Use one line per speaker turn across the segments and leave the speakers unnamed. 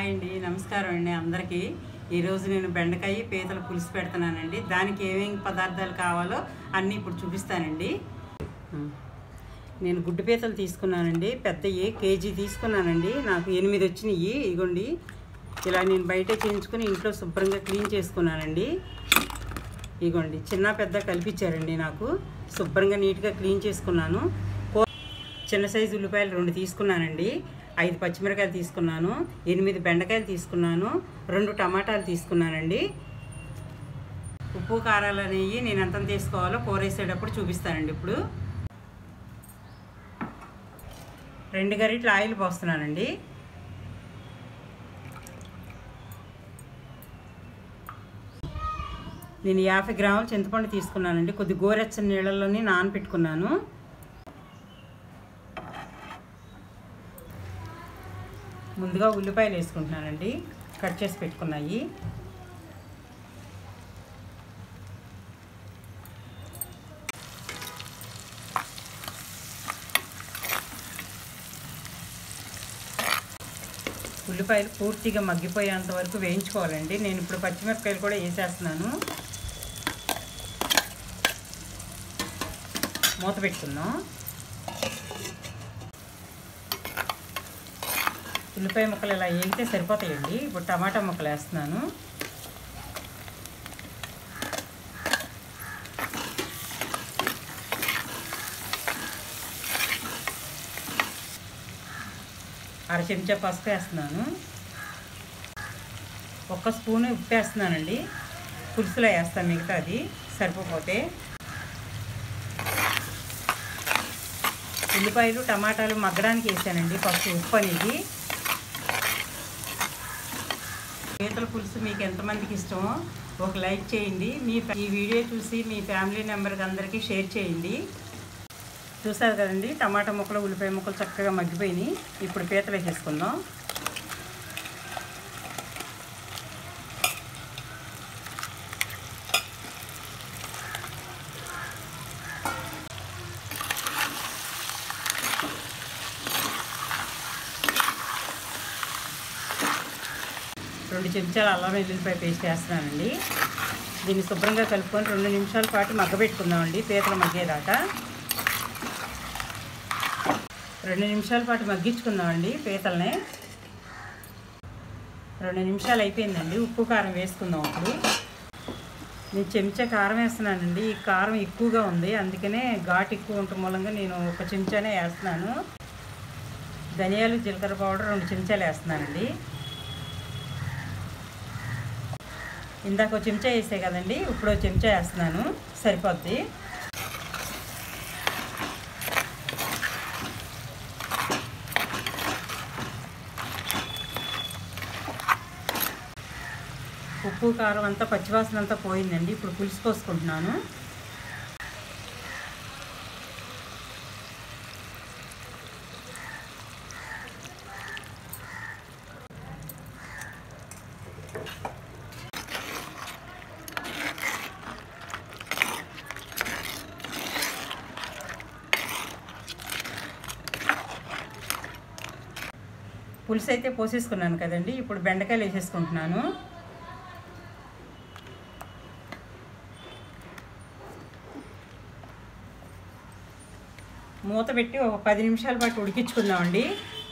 hi అండి నమస్కారం అండి అందరికీ ఈరోజు నేను బెండకాయ పీతల పులుసు పెడుతున్నానండి దానికి ఏమేమి పదార్థాలు కావాలో అన్నీ ఇప్పుడు చూపిస్తానండి నేను గుడ్డు పీతలు తీసుకున్నానండి పెద్దవి కేజీ తీసుకున్నానండి నాకు ఎనిమిది వచ్చినాయి ఇగోండి ఇలా నేను బయట చేయించుకుని ఇంట్లో శుభ్రంగా క్లీన్ చేసుకున్నానండి ఇగోండి చిన్న పెద్ద కల్పించారండి నాకు శుభ్రంగా నీట్గా క్లీన్ చేసుకున్నాను కూ- చిన్న సైజు ఉల్లిపాయలు రెండు తీసుకున్నానండి ఐదు పచ్చిమిరకాయలు తీసుకున్నాను ఎనిమిది బెండకాయలు తీసుకున్నాను రెండు టమాటాలు తీసుకున్నానండి ఉప్పు కారాలు అనేవి నేను ఎంత తీసుకోవాలో కూర వేసేటప్పుడు చూపిస్తానండి ఇప్పుడు రెండు గరిటెలు ఆయిల్ పోస్తున్నానండి నేను యాభై గ్రాముల చింతపండు తీసుకున్నానండి కొద్ది గోరెచ్చని నీళ్ళలోని నానబెట్టుకున్నాను ముందుగా ఉల్లిపాయలు వేసుకుంటున్నానండి కట్ చేసి పెట్టుకున్నాయి ఉల్లిపాయలు పూర్తిగా మగ్గిపోయేంత వరకు వేయించుకోవాలండి నేను ఇప్పుడు పచ్చిమిరపకాయలు కూడా వేసేస్తున్నాను మూత పెట్టుకుందాం ఉల్లిపాయ ముక్కలు ఇలా వేగితే సరిపోతాయండి ఇప్పుడు టమాటా ముక్కలు వేస్తున్నాను అర చెంచా పసుపు వేస్తున్నాను ఒక్క స్పూన్ ఉప్పు వేస్తున్నానండి పులుసులో వేస్తాను మిగతా అది సరిపోతే ఉల్లిపాయలు టమాటాలు మగ్గడానికి వేసానండి ఫస్ట్ ఉప్పు అనేది పీతల పులుసు మీకు ఎంతమందికి ఇష్టమో ఒక లైక్ చేయండి మీ ఫ్యా- ఈ వీడియో చూసి మీ ఫ్యామిలీ మెంబర్కి అందరికీ షేర్ చేయండి చూసారు కదండి టమాటా ముక్కలు ఉల్లిపాయ ముక్కలు చక్కగా మగ్గిపోయినాయి ఇప్పుడు పీతలు వేసేసుకుందాం రెండు చెంచాలు అల్లం వెల్లుల్లిపాయ పేస్ట్ వేస్తున్నానండి దీన్ని శుభ్రంగా కలుపుకొని రెండు నిమిషాల పాటు మగ్గబెట్టుకుందామండి పీతలు మగ్గేదాకా రెండు నిమిషాల పాటు మగ్గించుకుందామండి పీతల్ని రెండు నిమిషాలు అయిపోయిందండి ఉప్పు కారం వేసుకుందాం అప్పుడు నేను చెంచా కారం వేస్తున్నానండి ఈ కారం ఎక్కువగా ఉంది అందుకనే ఘాటు ఎక్కువ ఉండటం మూలంగా నేను ఒక చెంచానే వేస్తున్నాను ధనియాలు జీలకర్ర పౌడర్ రెండు చెంచాలు వేస్తున్నానండి ఇందాక ఒక చెంచా వేసే కదండి ఇప్పుడు ఒక చెంచా వేస్తున్నాను సరిపోద్ది ఉప్పు కారం అంతా పచ్చివాసన అంతా పోయిందండి ఇప్పుడు పులుసు పోసుకుంటున్నాను పులుసు అయితే పోసేసుకున్నాను కదండి ఇప్పుడు బెండకాయలు వేసేసుకుంటున్నాను మూత పెట్టి ఒక పది నిమిషాల పాటు ఉడికించుకుందామండి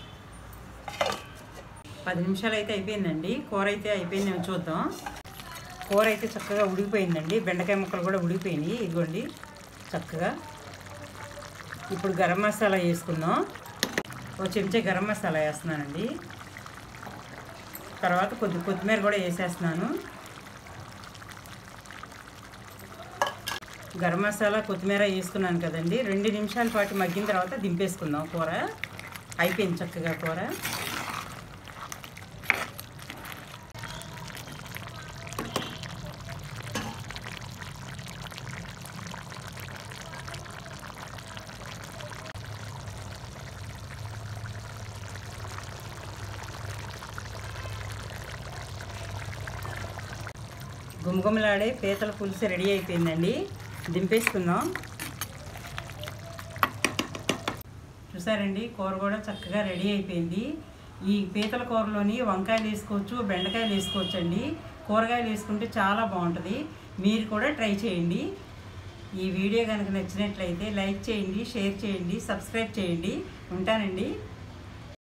పది నిమిషాలు అయితే అయిపోయిందండి కూర అయితే అయిపోయిందేమో చూద్దాం కూర అయితే చక్కగా ఉడికిపోయిందండి బెండకాయ ముక్కలు కూడా ఉడికిపోయినాయి ఇదిగోండి చక్కగా ఇప్పుడు గరం మసాలా వేసుకుందాం ఒక చెంచా గరం మసాలా వేస్తున్నానండి తర్వాత కొద్ది కొత్తిమీర కూడా వేసేస్తున్నాను గరం మసాలా కొత్తిమీర వేసుకున్నాను కదండి రెండు నిమిషాల పాటు మగ్గిన తర్వాత దింపేసుకుందాం కూర అయిపోయింది చక్కగా కూర గుమగుమలాడే పీతల పులుసు రెడీ అయిపోయిందండి దింపేసుకుందాం చూసారండి కూర కూడా చక్కగా రెడీ అయిపోయింది ఈ పీతల కూరలోని వంకాయలు వేసుకోవచ్చు బెండకాయలు వేసుకోవచ్చు అండి కూరగాయలు వేసుకుంటే చాలా బాగుంటుంది మీరు కూడా ట్రై చేయండి ఈ వీడియో కనుక నచ్చినట్లయితే లైక్ చేయండి షేర్ చేయండి సబ్స్క్రైబ్ చేయండి ఉంటానండి